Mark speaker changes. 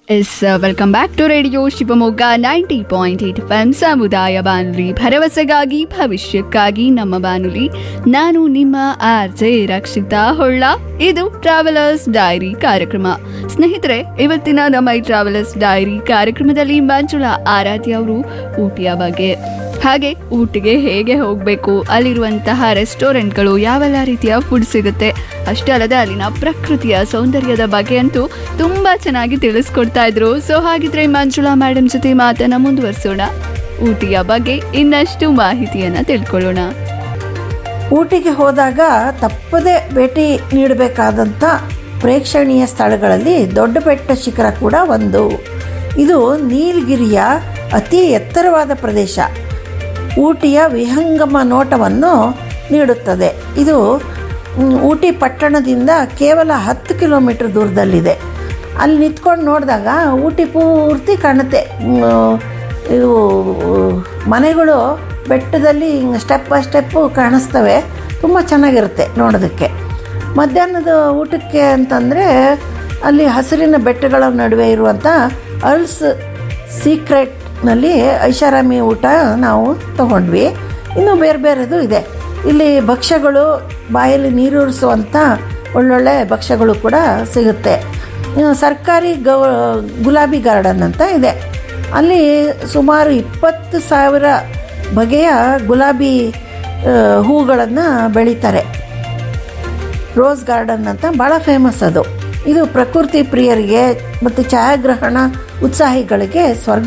Speaker 1: S welcome back to radio Shivamogga ninety point eight F M ಸಮುದಾಯ ಬಾನುಲಿ ಭರವಸೆಗಾಗಿ ಭವಿಷ್ಯಕ್ಕಾಗಿ ನಮ್ಮ ಬಾನುಲಿ ನಾನು ನಿಮ್ಮ ಆರ್ ಜೆ ರಕ್ಷಿತಾ ಹೊಳ್ಳ ಇದು ಟ್ರಾವೆಲರ್ಸ್ ಡೈರಿ ಕಾರ್ಯಕ್ರಮ ಸ್ನೇಹಿತರೆ ಇವತ್ತಿನ ನಮ್ಮ ಈ ಟ್ರಾವೆಲರ್ಸ್ ಡೈರಿ ಕಾರ್ಯಕ್ರಮದಲ್ಲಿ ಮಂಜುಳಾ ಆರಾಧ್ಯ ಅವರು ಊಟಿಯ ಬಗ್ಗೆ ಹಾಗೆ ಊಟಿಗೆ ಹೇಗೆ ಹೋಗಬೇಕು ಅಲ್ಲಿರುವಂತಹ ರೆಸ್ಟೋರೆಂಟ್ಗಳು ಯಾವೆಲ್ಲ ರೀತಿಯ ಫುಡ್ ಸಿಗುತ್ತೆ ಅಷ್ಟೇ ಅಲ್ಲದೆ ಅಲ್ಲಿನ ಪ್ರಕೃತಿಯ ಸೌಂದರ್ಯದ ಬಗ್ಗೆ ಅಂತೂ ತುಂಬಾ ಚೆನ್ನಾಗಿ ತಿಳಿಸ್ಕೊಡ್ತಾ ಇದ್ರು ಸೊ ಹಾಗಿದ್ರೆ ಮಂಜುಳಾ ಮೇಡಮ್ ಜೊತೆ ಮಾತನ್ನ ಮುಂದುವರಿಸೋಣ ಊಟಿಯ ಬಗ್ಗೆ ಇನ್ನಷ್ಟು ಮಾಹಿತಿಯನ್ನ ತಿಳ್ಕೊಳ್ಳೋಣ
Speaker 2: ಊಟಿಗೆ ಹೋದಾಗ ತಪ್ಪದೆ ಭೇಟಿ ನೀಡಬೇಕಾದಂಥ ಪ್ರೇಕ್ಷಣೀಯ ಸ್ಥಳಗಳಲ್ಲಿ ದೊಡ್ಡ ಬೆಟ್ಟ ಶಿಖರ ಕೂಡ ಒಂದು ಇದು ನೀಲಗಿರಿಯ ಅತಿ ಎತ್ತರವಾದ ಪ್ರದೇಶ ಊಟಿಯ ವಿಹಂಗಮ ನೋಟವನ್ನು ನೀಡುತ್ತದೆ ಇದು ಮ್, ಊಟಿ ಪಟ್ಟಣದಿಂದ ಕೇವಲ ಹತ್ತು ಕಿಲೋಮೀಟರ್ ದೂರದಲ್ಲಿದೆ ಅಲ್ಲಿ ನಿಂತ್ಕೊಂಡು ನೋಡಿದಾಗ ಊಟಿ ಪೂರ್ತಿ ಕಾಣುತ್ತೆ ಮ್, ಇವು ಮನೆಗಳು ಬೆಟ್ಟದಲ್ಲಿ ಸ್ಟೆಪ್ ಬೈ ಸ್ಟೆಪ್ಪು ಕಾಣಿಸ್ತವೆ ತುಂಬ ಚೆನ್ನಾಗಿರುತ್ತೆ ನೋಡೋದಕ್ಕೆ ಮಧ್ಯಾಹ್ನದ ಊಟಕ್ಕೆ ಅಂತಂದರೆ ಅಲ್ಲಿ ಹಸಿರಿನ ಬೆಟ್ಟಗಳ ನಡುವೆ ಇರುವಂಥ ಅಲ್ಸ್ ಸೀಕ್ರೆಟ್ನಲ್ಲಿ ಐಷಾರಾಮಿ ಊಟ ನಾವು ತಗೊಂಡ್ವಿ ಇನ್ನೂ ಬೇರೆ ಬೇರೆದು ಇದೆ ಇಲ್ಲಿ ಭಕ್ಷ್ಯಗಳು ಬಾಯಲ್ಲಿ ನೀರೂರಿಸುವಂಥ ಒಳ್ಳೊಳ್ಳೆ ಭಕ್ಷ್ಯಗಳು ಕೂಡ ಸಿಗುತ್ತೆ ಇನ್ನು ಸರ್ಕಾರಿ ಗೌ ಗುಲಾಬಿ ಗಾರ್ಡನ್ ಅಂತ ಇದೆ ಅಲ್ಲಿ ಸುಮಾರು ಇಪ್ಪತ್ತು ಸಾವಿರ ಬಗೆಯ ಗುಲಾಬಿ ಹೂಗಳನ್ನು ಬೆಳೀತಾರೆ ರೋಸ್ ಗಾರ್ಡನ್ ಅಂತ ಭಾಳ ಫೇಮಸ್ ಅದು ಇದು ಪ್ರಕೃತಿ ಪ್ರಿಯರಿಗೆ ಮತ್ತು ಛಾಯಾಗ್ರಹಣ ಉತ್ಸಾಹಿಗಳಿಗೆ ಸ್ವರ್ಗ